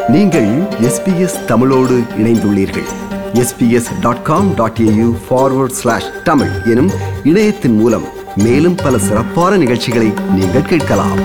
நீங்கள் எஸ்பிஎஸ் தமிழோடு இணைந்துள்ளீர்கள் SBS dot com dot AU forward slash Tamil எனும் இணையத்தின் மூலம் மேலும் பல சிறப்பான நிகழ்ச்சிகளை நீங்கள் கேட்கலாம்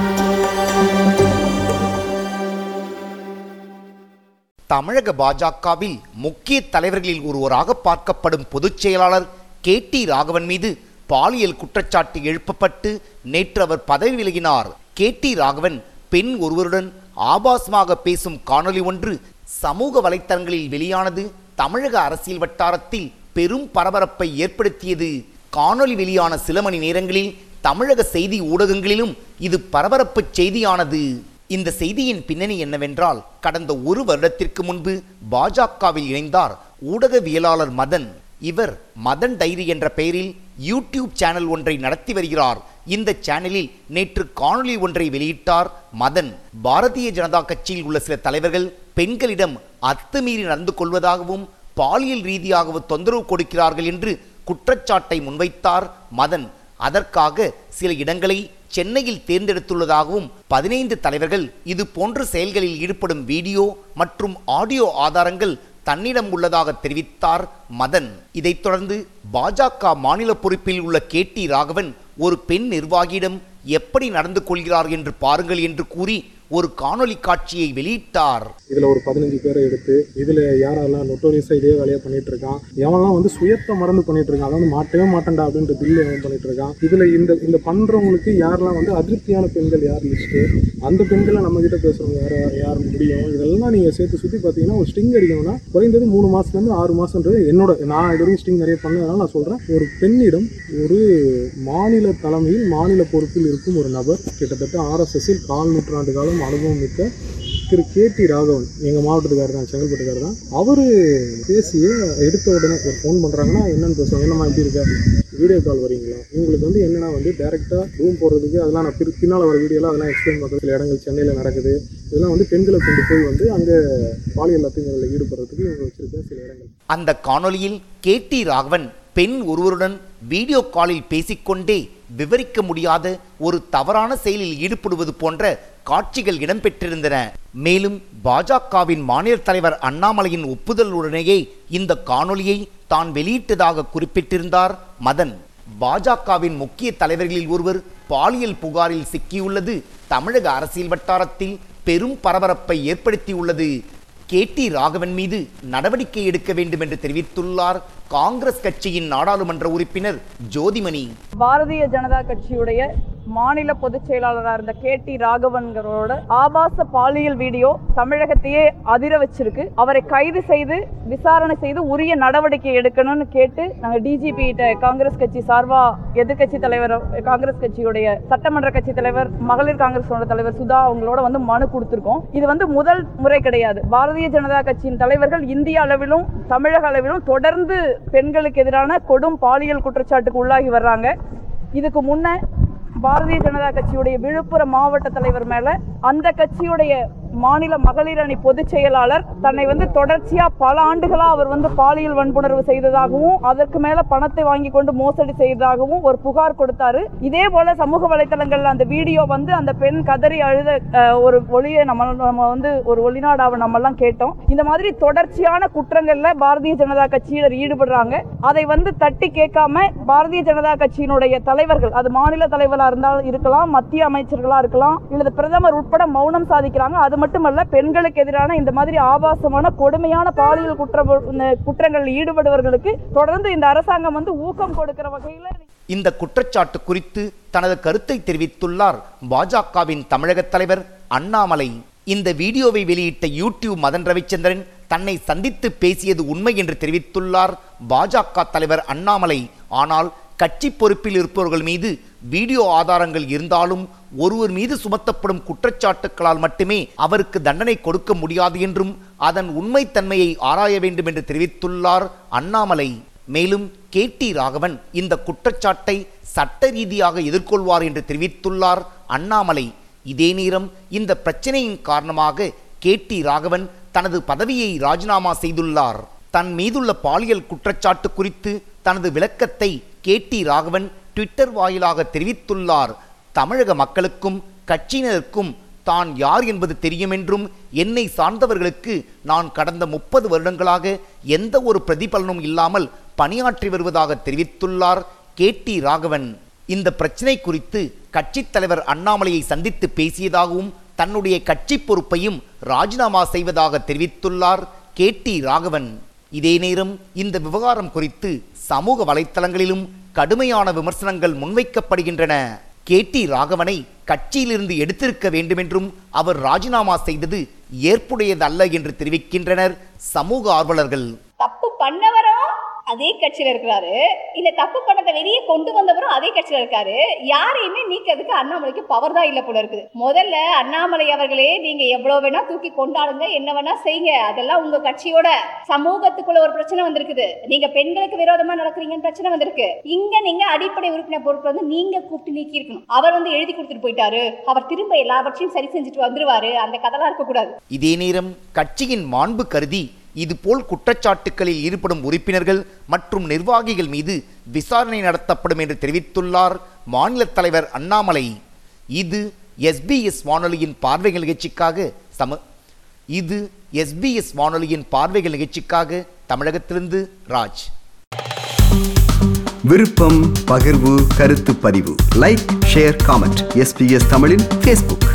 தமிழக பாஜகவில் முக்கிய தலைவர்களில் ஒருவராக பார்க்கப்படும் பொதுச் செயலாளர் கே டி ராகவன் மீது பாலியல் குற்றச்சாட்டு எழுப்பப்பட்டு நேற்று அவர் பதவி விலகினார் கே டி ராகவன் பெண் ஒருவருடன் ஆபாசமாக பேசும் காணொளி ஒன்று சமூக வலைத்தளங்களில் வெளியானது தமிழக அரசியல் வட்டாரத்தில் பெரும் பரபரப்பை ஏற்படுத்தியது காணொளி வெளியான சில மணி நேரங்களில் தமிழக செய்தி ஊடகங்களிலும் இது பரபரப்பு செய்தியானது இந்த செய்தியின் பின்னணி என்னவென்றால் கடந்த ஒரு வருடத்திற்கு முன்பு பாஜகவில் இணைந்தார் ஊடகவியலாளர் மதன் இவர் மதன் டைரி என்ற பெயரில் யூடியூப் சேனல் ஒன்றை நடத்தி வருகிறார் இந்த சேனலில் நேற்று காணொளி ஒன்றை வெளியிட்டார் மதன் பாரதிய ஜனதா கட்சியில் உள்ள சில தலைவர்கள் பெண்களிடம் அத்துமீறி நடந்து கொள்வதாகவும் பாலியல் ரீதியாகவும் தொந்தரவு கொடுக்கிறார்கள் என்று குற்றச்சாட்டை முன்வைத்தார் மதன் அதற்காக சில இடங்களை சென்னையில் தேர்ந்தெடுத்துள்ளதாகவும் பதினைந்து தலைவர்கள் இது போன்ற செயல்களில் ஈடுபடும் வீடியோ மற்றும் ஆடியோ ஆதாரங்கள் தன்னிடம் உள்ளதாக தெரிவித்தார் மதன் இதைத் தொடர்ந்து பாஜக மாநில பொறுப்பில் உள்ள கே டி ராகவன் ஒரு பெண் நிர்வாகியிடம் எப்படி நடந்து கொள்கிறார் என்று பாருங்கள் என்று கூறி ஒரு காணொளி காட்சியை வெளியிட்டார் இதில் ஒரு பதினஞ்சு பேரை எடுத்து இதில் யாரெல்லாம் நொட்டோரியஸாக இதே வேலையை பண்ணிட்டு இருக்கான் எவன்லாம் வந்து சுயத்தை மறந்து பண்ணிட்டு இருக்கான் அதாவது மாட்டவே மாட்டேன்டா அப்படின்ற பில்லு அவன் பண்ணிட்டு இருக்கான் இதில் இந்த இந்த பண்ணுறவங்களுக்கு யாரெல்லாம் வந்து அதிருப்தியான பெண்கள் யார் லிஸ்ட்டு அந்த பெண்களை நம்ம கிட்ட பேசுகிறவங்க யார் யார் முடியும் இதெல்லாம் நீங்கள் சேர்த்து சுற்றி பார்த்தீங்கன்னா ஒரு ஸ்டிங் அடிக்கணும்னா குறைந்தது மூணு மாதத்துலேருந்து ஆறு மாதன்றது என்னோட நான் இது வரைக்கும் ஸ்டிங் நிறைய பண்ணதுனால நான் சொல்கிறேன் ஒரு பெண்ணிடம் ஒரு மாநில தலைமையில் மாநில பொறுப்பில் இருக்கும் ஒரு நபர் கிட்டத்தட்ட ஆர்எஸ்எஸ்ஸில் கால் நூற்றாண்டு காலம் அனுபவம் மிக்க திரு கே டி ராகவன் எங்கள் மாவட்டத்துக்காரர் தான் செங்கல்பட்டுக்காரர் தான் அவர் பேசிய எடுத்த உடனே ஒரு ஃபோன் பண்ணுறாங்கன்னா என்னென்னு பேசுவாங்க என்னம்மா எப்படி இருக்க வீடியோ கால் வரீங்களா உங்களுக்கு வந்து என்னென்னா வந்து டேரெக்டாக ரூம் போடுறதுக்கு அதெல்லாம் நான் பிற- பின்னால் வர வீடியோலாம் அதெல்லாம் எக்ஸ்பிளைன் பண்ணுறது சில இடங்கள் சென்னையில் நடக்குது இதெல்லாம் வந்து பெண்களை கொண்டு போய் வந்து அங்கே பாலியல் அத்துமீறலில் ஈடுபடுறதுக்கு இவங்க வச்சுருக்க சில இடங்கள் அந்த காணொளியில் கே டி ராகவன் பெண் ஒருவருடன் வீடியோ காலில் பேசிக்கொண்டே விவரிக்க முடியாத ஒரு தவறான செயலில் ஈடுபடுவது போன்ற காட்சிகள் இடம்பெற்றிருந்தன மேலும் பாஜகவின் மாநில தலைவர் அண்ணாமலையின் ஒப்புதலுடனேயே இந்த காணொளியை தான் வெளியிட்டதாக குறிப்பிட்டிருந்தார் மதன் பாஜகவின் முக்கிய தலைவர்களில் ஒருவர் பாலியல் புகாரில் சிக்கியுள்ளது தமிழக அரசியல் வட்டாரத்தில் பெரும் பரபரப்பை ஏற்படுத்தியுள்ளது கே டி ராகவன் மீது நடவடிக்கை எடுக்க வேண்டும் என்று தெரிவித்துள்ளார் காங்கிரஸ் கட்சியின் நாடாளுமன்ற உறுப்பினர் ஜோதிமணி பாரதிய ஜனதா கட்சியுடைய மாநில பொதுச் செயலாளராக இருந்த கே டி ராகவன்கிறோட ஆபாச பாலியல் வீடியோ தமிழகத்தையே அதிர வச்சிருக்கு அவரை கைது செய்து விசாரணை செய்து உரிய நடவடிக்கை எடுக்கணும்னு கேட்டு நாங்கள் டிஜிபி கிட்ட காங்கிரஸ் கட்சி சார்பா எதிர்க்கட்சி தலைவர் காங்கிரஸ் கட்சியுடைய சட்டமன்ற கட்சி தலைவர் மகளிர் காங்கிரஸோட தலைவர் சுதா அவங்களோட வந்து மனு கொடுத்துருக்கோம் இது வந்து முதல் முறை கிடையாது பாரதிய ஜனதா கட்சியின் தலைவர்கள் இந்திய அளவிலும் தமிழக அளவிலும் தொடர்ந்து பெண்களுக்கு எதிரான கொடும் பாலியல் குற்றச்சாட்டுக்கு உள்ளாகி வர்றாங்க இதுக்கு முன்ன பாரதிய ஜனதா கட்சியுடைய விழுப்புரம் மாவட்ட தலைவர் மேல அந்த கட்சியுடைய மாநில மகளிர் அணி பொதுச் செயலாளர் தன்னை வந்து தொடர்ச்சியா பல ஆண்டுகளா அவர் வந்து பாலியல் வன்புணர்வு செய்ததாகவும் அதற்கு மேல பணத்தை வாங்கி கொண்டு மோசடி செய்ததாகவும் ஒரு புகார் கொடுத்தாரு இதே போல சமூக வலைத்தளங்கள்ல அந்த வீடியோ வந்து அந்த பெண் கதறி அழுத அஹ், ஒரு ஒளியை நம்ம நம்ம வந்து ஒரு ஒளிநாடாவை நம்ம எல்லாம் கேட்டோம் இந்த மாதிரி தொடர்ச்சியான குற்றங்கள்ல பாரதிய ஜனதா கட்சியினர் ஈடுபடுறாங்க அதை வந்து தட்டி கேட்காம பாரதிய ஜனதா கட்சியினுடைய தலைவர்கள் அது மாநில தலைவரா இருந்தாலும் இருக்கலாம் மத்திய அமைச்சர்களா இருக்கலாம் இல்லது பிரதமர் உட்பட மௌனம் சாதிக்கிறாங்க அது மட்டுமல்ல பெண்களுக்கு எதிரான இந்த மாதிரி ஆபாசமான கொடுமையான பாலியல் குற்ற குற்றங்களில் ஈடுபடுவர்களுக்கு தொடர்ந்து இந்த அரசாங்கம் வந்து ஊக்கம் கொடுக்கிற வகையில் இந்த குற்றச்சாட்டு குறித்து தனது கருத்தை தெரிவித்துள்ளார் பாஜகவின் தமிழக தலைவர் அண்ணாமலை இந்த வீடியோவை வெளியிட்ட யூடியூப் மதன் ரவிச்சந்திரன் தன்னை சந்தித்து பேசியது உண்மை என்று தெரிவித்துள்ளார் பாஜக தலைவர் அண்ணாமலை ஆனால் கட்சி பொறுப்பில் இருப்பவர்கள் மீது வீடியோ ஆதாரங்கள் இருந்தாலும் ஒருவர் மீது சுமத்தப்படும் குற்றச்சாட்டுக்களால் மட்டுமே அவருக்கு தண்டனை கொடுக்க முடியாது என்றும் அதன் உண்மைத்தன்மையை ஆராய வேண்டும் என்று தெரிவித்துள்ளார் அண்ணாமலை மேலும் கே டி ராகவன் இந்த குற்றச்சாட்டை சட்ட ரீதியாக எதிர்கொள்வார் என்று தெரிவித்துள்ளார் அண்ணாமலை இதே நேரம் இந்த பிரச்சனையின் காரணமாக கே டி ராகவன் தனது பதவியை ராஜினாமா செய்துள்ளார் தன் மீதுள்ள பாலியல் குற்றச்சாட்டு குறித்து தனது விளக்கத்தை கே டி ராகவன் ட்விட்டர் வாயிலாக தெரிவித்துள்ளார் தமிழக மக்களுக்கும் கட்சியினருக்கும் தான் யார் என்பது தெரியும் என்றும் என்னை சார்ந்தவர்களுக்கு நான் கடந்த முப்பது வருடங்களாக எந்த ஒரு பிரதிபலனும் இல்லாமல் பணியாற்றி வருவதாக தெரிவித்துள்ளார் கே டி ராகவன் இந்த பிரச்சினை குறித்து கட்சித் தலைவர் அண்ணாமலையை சந்தித்து பேசியதாகவும் தன்னுடைய கட்சி பொறுப்பையும் ராஜினாமா செய்வதாக தெரிவித்துள்ளார் கே டி ராகவன் இதே நேரம் இந்த விவகாரம் குறித்து சமூக வலைத்தளங்களிலும் கடுமையான விமர்சனங்கள் முன்வைக்கப்படுகின்றன கே டி ராகவனை கட்சியிலிருந்து எடுத்திருக்க வேண்டுமென்றும் அவர் ராஜினாமா செய்தது ஏற்புடையதல்ல என்று தெரிவிக்கின்றனர் சமூக ஆர்வலர்கள் தப்பு பண்ணவரும் அதே கட்சியில இருக்கிறாரு இந்த தப்பு பண்ணதை வெளியே கொண்டு வந்தவரும் அதே கட்சியில இருக்காரு யாரையுமே நீக்கிறதுக்கு அண்ணாமலைக்கு பவர் தான் இல்ல போல இருக்குது முதல்ல அண்ணாமலை அவர்களே நீங்க எவ்வளவு வேணா தூக்கி கொண்டாடுங்க என்ன வேணா செய்யுங்க அதெல்லாம் உங்க கட்சியோட சமூகத்துக்குள்ள ஒரு பிரச்சனை வந்திருக்குது நீங்க பெண்களுக்கு விரோதமா நடக்கிறீங்கன்னு பிரச்சனை வந்திருக்கு இங்க நீங்க அடிப்படை உறுப்பினர் பொறுப்பு வந்து நீங்க கூப்பிட்டு நீக்கி இருக்கணும் அவர் வந்து எழுதி கொடுத்துட்டு போயிட்டாரு அவர் திரும்ப எல்லாவற்றையும் சரி செஞ்சுட்டு வந்துருவாரு அந்த கதெல்லாம் இருக்கக்கூடாது இதே நேரம் கட்சியின் மாண்பு கருதி இதுபோல் குற்றச்சாட்டுகளில் ஈடுபடும் உறுப்பினர்கள் மற்றும் நிர்வாகிகள் மீது விசாரணை நடத்தப்படும் என்று தெரிவித்துள்ளார் மாநில தலைவர் அண்ணாமலை இது எஸ்பிஎஸ் வானொலியின் பார்வைகள் நிகழ்ச்சிக்காக சம இது எஸ்பிஎஸ் வானொலியின் பார்வைகள் நிகழ்ச்சிக்காக தமிழகத்திலிருந்து ராஜ் விருப்பம் பகிர்வு கருத்து பதிவு லைக் ஷேர் காமெண்ட் எஸ்பிஎஸ் தமிழின் ஃபேஸ்புக்